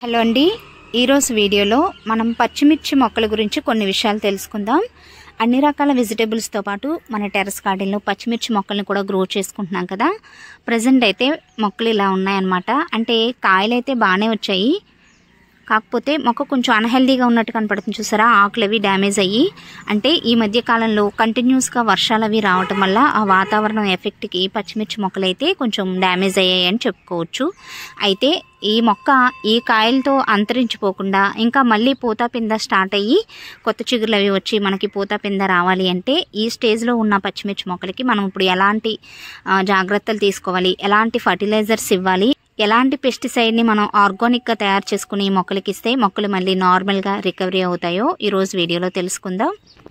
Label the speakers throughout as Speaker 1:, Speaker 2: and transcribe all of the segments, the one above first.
Speaker 1: hello అండి ఈరోజు వీడియోలో మనం పచ్చిమిర్చి మొక్కల గురించి కొన్ని విషయాలు తెలుసుకుందాం అన్ని రకాల వెజిటేబుల్స్తో పాటు మన టెర్రస్ గార్డెన్లో పచ్చిమిర్చి మొక్కల్ని కూడా గ్రో చేసుకుంటున్నాం కదా ప్రజెంట్ అయితే మొక్కలు ఇలా ఉన్నాయన్నమాట అంటే కాయలు అయితే బాగానే వచ్చాయి కాకపోతే మొక్క కొంచెం అన్హెల్దీగా ఉన్నట్టు కనపడుతుంది చూసారా ఆకులు అవి డ్యామేజ్ అయ్యి అంటే ఈ మధ్య కాలంలో కంటిన్యూస్గా వర్షాలు అవి రావటం వల్ల ఆ వాతావరణం ఎఫెక్ట్కి పచ్చిమిర్చి మొక్కలు అయితే కొంచెం డ్యామేజ్ అయ్యాయి అని చెప్పుకోవచ్చు అయితే ఈ మొక్క ఈ కాయలతో అంతరించిపోకుండా ఇంకా మళ్ళీ పూత పింద స్టార్ట్ అయ్యి కొత్త చిగురులు అవి వచ్చి మనకి పూత పింద రావాలి అంటే ఈ స్టేజ్లో ఉన్న పచ్చిమిర్చి మొక్కలకి మనం ఇప్పుడు ఎలాంటి ఆ, జాగ్రత్తలు తీసుకోవాలి ఎలాంటి ఫర్టిలైజర్స్ ఇవ్వాలి ఎలాంటి పెస్టిసైడ్ని మనం ఆర్గానిక్గా తయారు చేసుకుని ఈ మొక్కలకి ఇస్తే మొక్కలు మళ్ళీ నార్మల్గా రికవరీ అవుతాయో ఈరోజు వీడియోలో తెలుసుకుందాం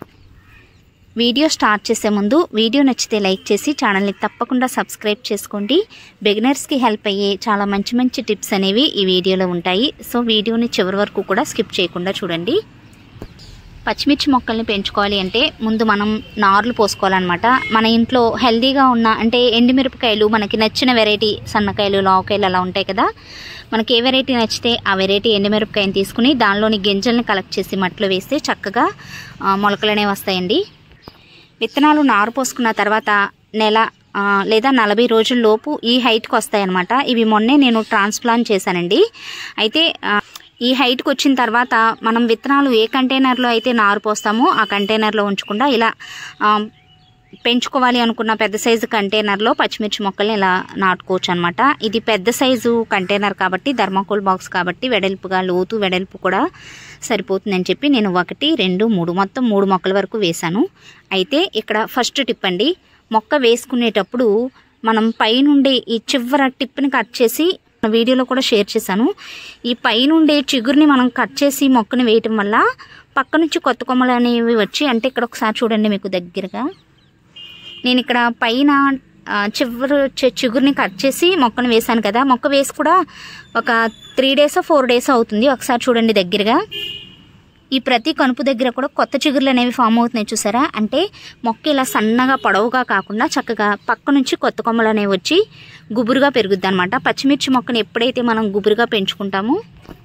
Speaker 1: వీడియో స్టార్ట్ చేసే ముందు వీడియో నచ్చితే లైక్ చేసి ఛానల్ని తప్పకుండా సబ్స్క్రైబ్ చేసుకోండి బిగినర్స్కి హెల్ప్ అయ్యే చాలా మంచి మంచి టిప్స్ అనేవి ఈ వీడియోలో ఉంటాయి సో వీడియోని చివరి వరకు కూడా స్కిప్ చేయకుండా చూడండి పచ్చిమిర్చి మొక్కల్ని పెంచుకోవాలి అంటే ముందు మనం నార్లు పోసుకోవాలన్నమాట మన ఇంట్లో హెల్దీగా ఉన్న అంటే ఎండుమిరపకాయలు మనకి నచ్చిన వెరైటీ సన్నకాయలు లావకాయలు అలా ఉంటాయి కదా మనకి ఏ వెరైటీ నచ్చితే ఆ వెరైటీ ఎండుమిరపకాయని తీసుకుని దానిలోని గింజల్ని కలెక్ట్ చేసి మట్టిలో వేస్తే చక్కగా ఆ, మొలకలు అనేవి వస్తాయండి విత్తనాలు నారు పోసుకున్న తర్వాత నెల ఆ, లేదా నలభై రోజుల లోపు ఈ హైట్కి వస్తాయన్నమాట ఇవి మొన్నే నేను ట్రాన్స్ప్లాంట్ చేశానండి అయితే ఆ, ఈ హైట్కి వచ్చిన తర్వాత మనం విత్తనాలు ఏ కంటైనర్లో అయితే నారు పోస్తామో ఆ కంటైనర్లో ఉంచకుండా ఇలా ఆ, పెంచుకోవాలి అనుకున్న పెద్ద సైజు కంటైనర్లో పచ్చిమిర్చి మొక్కల్ని ఇలా నాటుకోవచ్చు అనమాట ఇది పెద్ద సైజు కంటైనర్ కాబట్టి ధర్మాకోల్ బాక్స్ కాబట్టి వెడల్పుగా లోతు వెడల్పు కూడా సరిపోతుందని చెప్పి నేను ఒకటి రెండు మూడు మొత్తం మూడు మొక్కల వరకు వేశాను అయితే ఇక్కడ ఫస్ట్ టిప్ అండి మొక్క వేసుకునేటప్పుడు మనం పైనుండే ఈ చివర టిప్ని కట్ చేసి వీడియోలో కూడా షేర్ చేశాను ఈ పైనుండే చిగురుని మనం కట్ చేసి మొక్కని వేయటం వల్ల పక్క నుంచి కొత్త కొమ్మలు అనేవి వచ్చి అంటే ఇక్కడ ఒకసారి చూడండి మీకు దగ్గరగా నేను ఇక్కడ పైన ఆ, చివరి వచ్చే చిగురిని కట్ చేసి మొక్కను వేశాను కదా మొక్క వేసి కూడా ఒక త్రీ డేస్ ఫోర్ డేస్ అవుతుంది ఒకసారి చూడండి దగ్గరగా ఈ ప్రతి కనుపు దగ్గర కూడా కొత్త చిగుర్లు అనేవి ఫామ్ అవుతున్నాయి చూసారా అంటే మొక్క ఇలా సన్నగా పొడవుగా కాకుండా చక్కగా పక్క నుంచి కొత్త కొమ్మలు అనేవి వచ్చి గుబురుగా పెరుగుద్ది అనమాట పచ్చిమిర్చి మొక్కను ఎప్పుడైతే మనం గుబురుగా పెంచుకుంటామో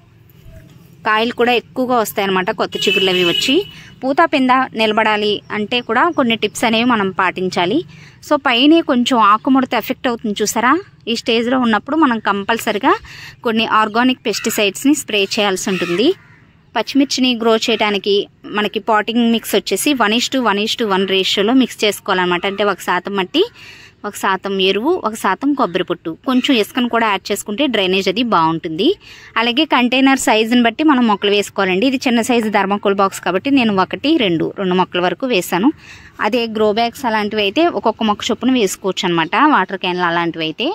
Speaker 1: కాయలు కూడా ఎక్కువగా వస్తాయన్నమాట కొత్త చిగుర్లు అవి వచ్చి పూత పింద నిలబడాలి అంటే కూడా కొన్ని టిప్స్ అనేవి మనం పాటించాలి సో పైన కొంచెం ఆకుముడత ఎఫెక్ట్ అవుతుంది చూసారా ఈ స్టేజ్లో ఉన్నప్పుడు మనం కంపల్సరిగా కొన్ని ఆర్గానిక్ పెస్టిసైడ్స్ని స్ప్రే చేయాల్సి ఉంటుంది పచ్చిమిర్చిని గ్రో చేయడానికి మనకి పాటింగ్ మిక్స్ వచ్చేసి one is to one is to one రేషియోలో మిక్స్ చేసుకోవాలన్నమాట అంటే ఒక శాతం మట్టి ఒక శాతం ఎరువు ఒక శాతం కొబ్బరి పొట్టు కొంచెం ఇసుకను కూడా యాడ్ చేసుకుంటే డ్రైనేజ్ అది బాగుంటుంది అలాగే కంటైనర్ సైజుని బట్టి మనం మొక్కలు వేసుకోవాలండి ఇది చిన్న సైజు ధర్మకోల్ బాక్స్ కాబట్టి నేను ఒకటి రెండు రెండు మొక్కల వరకు వేసాను అదే గ్రో బ్యాగ్స్ అలాంటివి అయితే ఒక్కొక్క మొక్క చొప్పున వేసుకోవచ్చు అనమాట వాటర్ క్యాన్లు అలాంటివి అయితే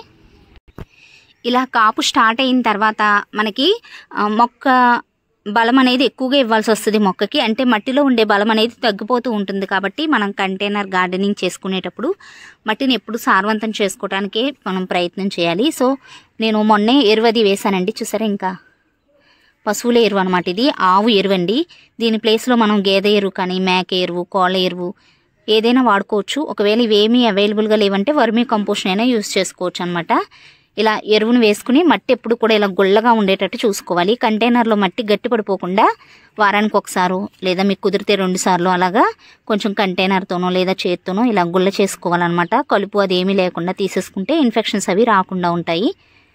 Speaker 1: ఇలా కాపు స్టార్ట్ అయిన తర్వాత మనకి ఆ, మొక్క బలం అనేది ఎక్కువగా ఇవ్వాల్సి వస్తుంది మొక్కకి అంటే మట్టిలో ఉండే బలం అనేది తగ్గిపోతూ ఉంటుంది కాబట్టి మనం కంటైనర్ గార్డెనింగ్ చేసుకునేటప్పుడు మట్టిని ఎప్పుడు సారవంతం చేసుకోవడానికే మనం ప్రయత్నం చేయాలి సో నేను మొన్నే ఎరువది వేశానండి చూసారా ఇంకా పశువుల ఎరువు అనమాట ఇది ఆవు ఎరువు అండి దీని ప్లేస్లో మనం గేదె ఎరువు కానీ మేక ఎరువు కోళ్ళ ఎరువు ఏదైనా వాడుకోవచ్చు ఒకవేళ ఇవేమీ అవైలబుల్గా లేవంటే వర్మీ కంపోస్ట్ అయినా యూస్ చేసుకోవచ్చు అనమాట ఇలా ఎరువును వేసుకుని మట్టి ఎప్పుడు కూడా ఇలా గుల్లగా ఉండేటట్టు చూసుకోవాలి కంటైనర్లో మట్టి గట్టి పడిపోకుండా వారానికి ఒకసారి లేదా మీకు కుదిరితే రెండు సార్లు అలాగా కొంచెం కంటైనర్తోనో లేదా చేత్తోనో ఇలా గుల్ల చేసుకోవాలన్నమాట కలుపు అది ఏమీ లేకుండా తీసేసుకుంటే ఇన్ఫెక్షన్స్ అవి రాకుండా ఉంటాయి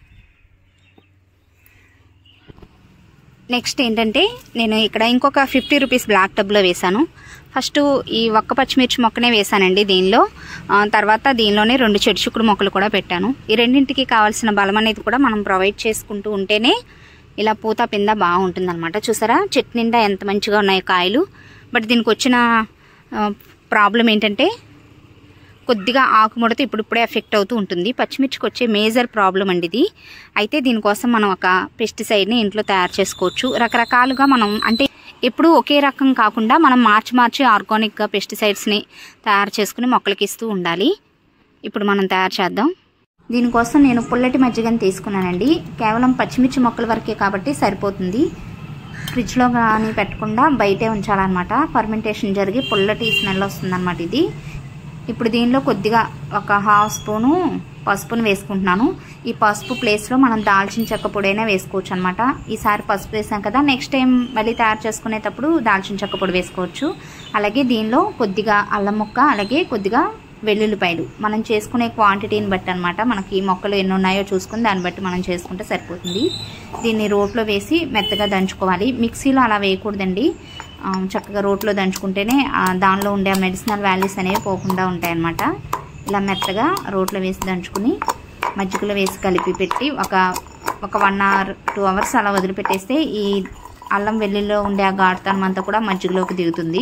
Speaker 1: నెక్స్ట్ ఏంటంటే నేను ఇక్కడ ఇంకొక ఫిఫ్టీ రూపీస్ బ్లాక్ టబ్లో వేశాను ఫస్ట్ ఈ ఒక్క పచ్చిమిర్చి మొక్కనే వేశానండి దీనిలో ఆ, తర్వాత దీనిలోనే రెండు చెడు చిక్కుడు మొక్కలు కూడా పెట్టాను ఈ రెండింటికి కావాల్సిన బలం అనేది కూడా మనం ప్రొవైడ్ చేసుకుంటూ ఉంటేనే ఇలా పూత పింద బాగుంటుంది అనమాట చూసారా చెట్టు నిండా ఎంత మంచిగా ఉన్నాయి కాయలు బట్ దీనికి వచ్చిన ప్రాబ్లం ఏంటంటే కొద్దిగా ఆకుముడత ఇప్పుడిప్పుడే ఎఫెక్ట్ అవుతూ ఉంటుంది పచ్చిమిర్చికి వచ్చే మేజర్ ప్రాబ్లం అండి ఇది అయితే దీనికోసం మనం ఒక పెస్టిసైడ్ని ఇంట్లో తయారు చేసుకోవచ్చు రకరకాలుగా మనం అంటే ఎప్పుడూ ఒకే రకం కాకుండా మనం మార్చి మార్చి ఆర్గానిక్గా పెస్టిసైడ్స్ని తయారు చేసుకుని మొక్కలకి ఇస్తూ ఉండాలి ఇప్పుడు మనం తయారు చేద్దాం దీనికోసం నేను పుల్లటి మజ్జిగని తీసుకున్నానండి కేవలం పచ్చిమిర్చి మొక్కల వరకే కాబట్టి సరిపోతుంది ఫ్రిడ్జ్లో కానీ పెట్టకుండా బయటే ఉంచాలన్నమాట ఫర్మెంటేషన్ జరిగి పుల్లటి స్మెల్ వస్తుందన్నమాట ఇది ఇప్పుడు దీనిలో కొద్దిగా ఒక హాఫ్ స్పూను పసుపును వేసుకుంటున్నాను ఈ పసుపు ప్లేస్లో మనం దాల్చిన చెక్క పొడైనా వేసుకోవచ్చు అనమాట ఈసారి పసుపు వేసాం కదా నెక్స్ట్ టైం మళ్ళీ తయారు చేసుకునేటప్పుడు దాల్చిన చెక్క పొడి వేసుకోవచ్చు అలాగే దీనిలో కొద్దిగా అల్లం ముక్క అలాగే కొద్దిగా వెల్లుల్లిపాయలు మనం చేసుకునే క్వాంటిటీని బట్టి అనమాట మనకి మొక్కలు ఎన్ని ఉన్నాయో చూసుకుని దాన్ని బట్టి మనం చేసుకుంటే సరిపోతుంది దీన్ని రోట్లో వేసి మెత్తగా దంచుకోవాలి మిక్సీలో అలా వేయకూడదండి ఆ, చక్కగా రోట్లో దంచుకుంటేనే ఆ, దానిలో ఉండే మెడిసినల్ వాల్యూస్ అనేవి పోకుండా ఉంటాయన్నమాట ఇలా మెత్తగా రోట్లో వేసి దంచుకుని మజ్జిగలో వేసి కలిపి పెట్టి ఒక ఒక వన్ అవర్ టూ అవర్స్ అలా వదిలిపెట్టేస్తే ఈ అల్లం వెల్లుల్లో ఉండే ఆ ఘాటుతనం అంతా కూడా మజ్జిగలోకి దిగుతుంది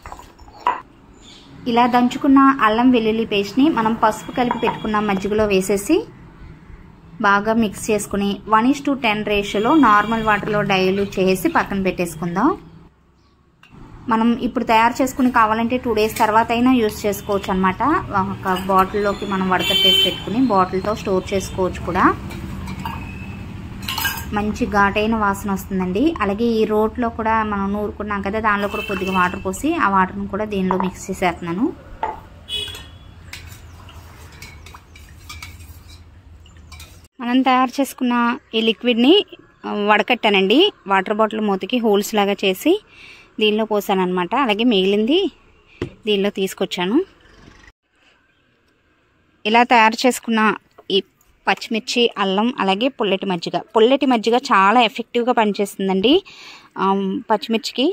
Speaker 1: ఇలా దంచుకున్న అల్లం వెల్లుల్లి పేస్ట్ని మనం పసుపు కలిపి పెట్టుకున్న మజ్జిగలో వేసేసి బాగా మిక్స్ చేసుకుని వన్ ఇస్ టు టెన్ రేషియోలో నార్మల్ వాటర్లో డైల్యూట్ చేసి పక్కన పెట్టేసుకుందాం మనం ఇప్పుడు తయారు చేసుకుని కావాలంటే టూ డేస్ తర్వాత అయినా యూస్ చేసుకోవచ్చు అనమాట ఒక బాటిల్లోకి మనం వడకట్టేసి పెట్టుకుని బాటిల్తో స్టోర్ చేసుకోవచ్చు కూడా మంచి ఘాటైన వాసన వస్తుందండి అలాగే ఈ రోట్లో కూడా మనం నూరుకున్నాం కదా దానిలో కూడా కొద్దిగా వాటర్ పోసి ఆ వాటర్ని కూడా దీనిలో మిక్స్ చేసేస్తున్నాను మనం తయారు చేసుకున్న ఈ లిక్విడ్ని ఆ, వడకట్టానండి వాటర్ బాటిల్ మూతకి హోల్స్ లాగా చేసి దీనిలో పోసాను అనమాట అలాగే మిగిలింది దీనిలో తీసుకొచ్చాను ఇలా తయారు చేసుకున్న ఈ పచ్చిమిర్చి అల్లం అలాగే పుల్లటి మజ్జిగ పుల్లటి మజ్జిగ చాలా ఎఫెక్టివ్గా పనిచేస్తుందండి ఆమ్, పచ్చిమిర్చికి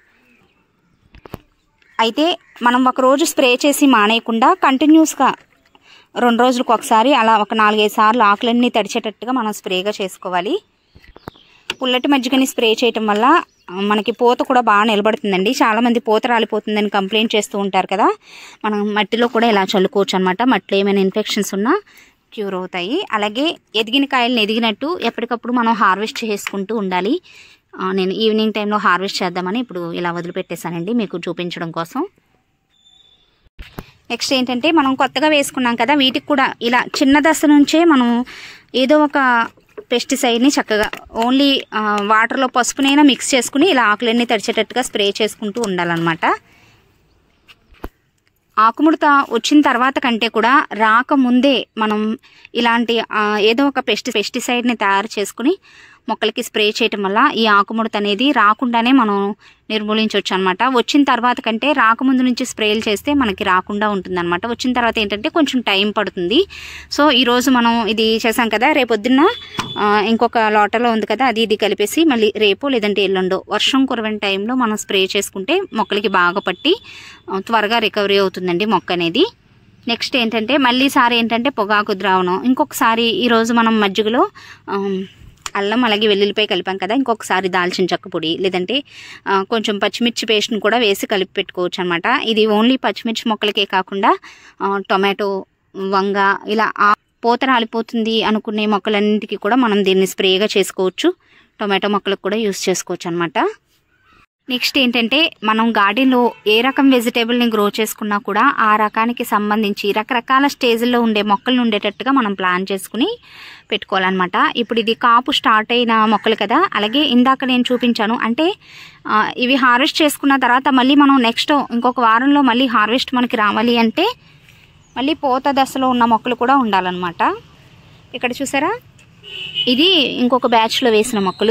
Speaker 1: అయితే మనం ఒక రోజు స్ప్రే చేసి మానేయకుండా కంటిన్యూస్గా రెండు రోజులకు ఒకసారి అలా ఒక నాలుగైదు సార్లు ఆకులన్నీ తడిచేటట్టుగా మనం స్ప్రేగా చేసుకోవాలి పుల్లటి మజ్జిగని స్ప్రే చేయటం వల్ల ఆ, మనకి పూత కూడా బాగా నిలబడుతుందండి చాలామంది పూత రాలిపోతుందని కంప్లైంట్ చేస్తూ ఉంటారు కదా మనం మట్టిలో కూడా ఇలా చల్లుకోవచ్చు అనమాట మట్టిలో ఏమైనా ఇన్ఫెక్షన్స్ ఉన్నా క్యూర్ అవుతాయి అలాగే ఎదిగిన కాయలను ఎదిగినట్టు ఎప్పటికప్పుడు మనం హార్వెస్ట్ చేసుకుంటూ ఉండాలి ఆ, నేను ఈవినింగ్ టైంలో హార్వెస్ట్ చేద్దామని ఇప్పుడు ఇలా వదిలిపెట్టేశానండి మీకు చూపించడం కోసం నెక్స్ట్ ఏంటంటే మనం కొత్తగా వేసుకున్నాం కదా వీటికి కూడా ఇలా చిన్న దశ నుంచే మనం ఏదో ఒక పెస్టిసైడ్ని చక్కగా ఓన్లీ ఆ, వాటర్లో పసుపునైనా మిక్స్ చేసుకుని ఇలా ఆకులన్నీ తడిచేటట్టుగా స్ప్రే చేసుకుంటూ ఉండాలన్నమాట ఆకుముడత వచ్చిన తర్వాత కంటే కూడా రాకముందే మనం ఇలాంటి ఆ, ఏదో ఒక పెస్టి పెస్టిసైడ్ని తయారు చేసుకుని మొక్కలకి స్ప్రే చేయటం వల్ల ఈ ఆకుముడత అనేది రాకుండానే మనం నిర్మూలించవచ్చు అనమాట వచ్చిన తర్వాత కంటే రాకముందు నుంచి స్ప్రేలు చేస్తే మనకి రాకుండా ఉంటుందన్నమాట వచ్చిన తర్వాత ఏంటంటే కొంచెం టైం పడుతుంది సో ఈరోజు మనం ఇది చేసాం కదా రేపొద్దున్న ఆ, ఇంకొక లోటలో ఉంది కదా అది ఇది కలిపేసి మళ్ళీ రేపు లేదంటే ఎల్లుండో వర్షం కురవని టైంలో మనం స్ప్రే చేసుకుంటే మొక్కలకి బాగా పట్టి ఆ, త్వరగా రికవరీ అవుతుందండి మొక్క అనేది నెక్స్ట్ ఏంటంటే మళ్ళీ సారి ఏంటంటే పొగాకు ద్రావణం ఇంకొకసారి ఈరోజు మనం మజ్జిగలో ఆమ్, అల్లం అలాగే వెల్లుల్లిపాయ కలిపాం కదా ఇంకొకసారి దాల్చిన చెక్క పొడి లేదంటే ఆ, కొంచెం పచ్చిమిర్చి పేస్ట్ని కూడా వేసి కలిపి పెట్టుకోవచ్చు అనమాట ఇది ఓన్లీ పచ్చిమిర్చి మొక్కలకే కాకుండా ఆ, టొమాటో వంగ ఇలా ఆ పూత రాలిపోతుంది అనుకునే మొక్కలన్నింటికి కూడా మనం దీన్ని స్ప్రేగా చేసుకోవచ్చు టొమాటో మొక్కలకు కూడా యూస్ చేసుకోవచ్చు అనమాట నెక్స్ట్ ఏంటంటే మనం గార్డెన్లో ఏ రకం వెజిటేబుల్ని గ్రో చేసుకున్నా కూడా ఆ రకానికి సంబంధించి రకరకాల స్టేజ్లో ఉండే మొక్కలు ఉండేటట్టుగా మనం ప్లాన్ చేసుకుని పెట్టుకోవాలన్నమాట ఇప్పుడు ఇది కాపు స్టార్ట్ అయిన మొక్కలు కదా అలాగే ఇందాక నేను చూపించాను అంటే ఆ, ఇవి హార్వెస్ట్ చేసుకున్న తర్వాత మళ్ళీ మనం నెక్స్ట్ ఇంకొక వారంలో మళ్ళీ హార్వెస్ట్ మనకి రావాలి అంటే మళ్ళీ పూత దశలో ఉన్న మొక్కలు కూడా ఉండాలన్నమాట ఇక్కడ చూసారా ఇది ఇంకొక బ్యాచ్లో వేసిన మొక్కలు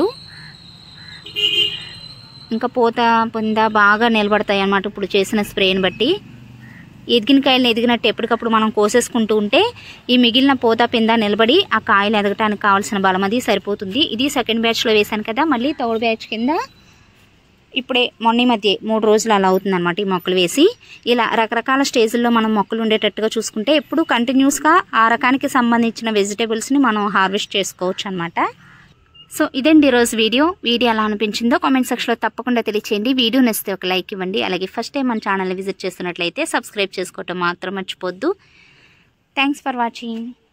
Speaker 1: ఇంకా పూత పొంద బాగా నిలబడతాయి అన్నమాట ఇప్పుడు చేసిన స్ప్రేని బట్టి ఎదిగిన కాయలను ఎదిగినట్టు ఎప్పటికప్పుడు మనం కోసేసుకుంటూ ఉంటే ఈ మిగిలిన పూత పింద నిలబడి ఆ కాయలు ఎదగటానికి కావాల్సిన బలం అది సరిపోతుంది ఇది సెకండ్ బ్యాచ్లో వేశాను కదా మళ్ళీ థర్డ్ బ్యాచ్ కింద ఇప్పుడే మొన్న ఈ మధ్య మూడు రోజులు అలా అవుతుందన్నమాట ఈ మొక్కలు వేసి ఇలా రకరకాల స్టేజ్ల్లో మనం మొక్కలు ఉండేటట్టుగా చూసుకుంటే ఎప్పుడు కంటిన్యూస్గా ఆ రకానికి సంబంధించిన వెజిటేబుల్స్ని మనం హార్వెస్ట్ చేసుకోవచ్చు అనమాట సో ఇదండి ఈరోజు వీడియో వీడియో ఎలా అనిపించిందో కామెంట్ సెక్షన్లో తప్పకుండా తెలియచేయండి వీడియో నచ్చితే ఒక లైక్ ఇవ్వండి అలాగే ఫస్ట్ టైం మన ఛానల్ని విజిట్ చేస్తున్నట్లయితే సబ్స్క్రైబ్ చేసుకోవటం మాత్రం మర్చిపోద్దు థ్యాంక్స్ ఫర్ వాచింగ్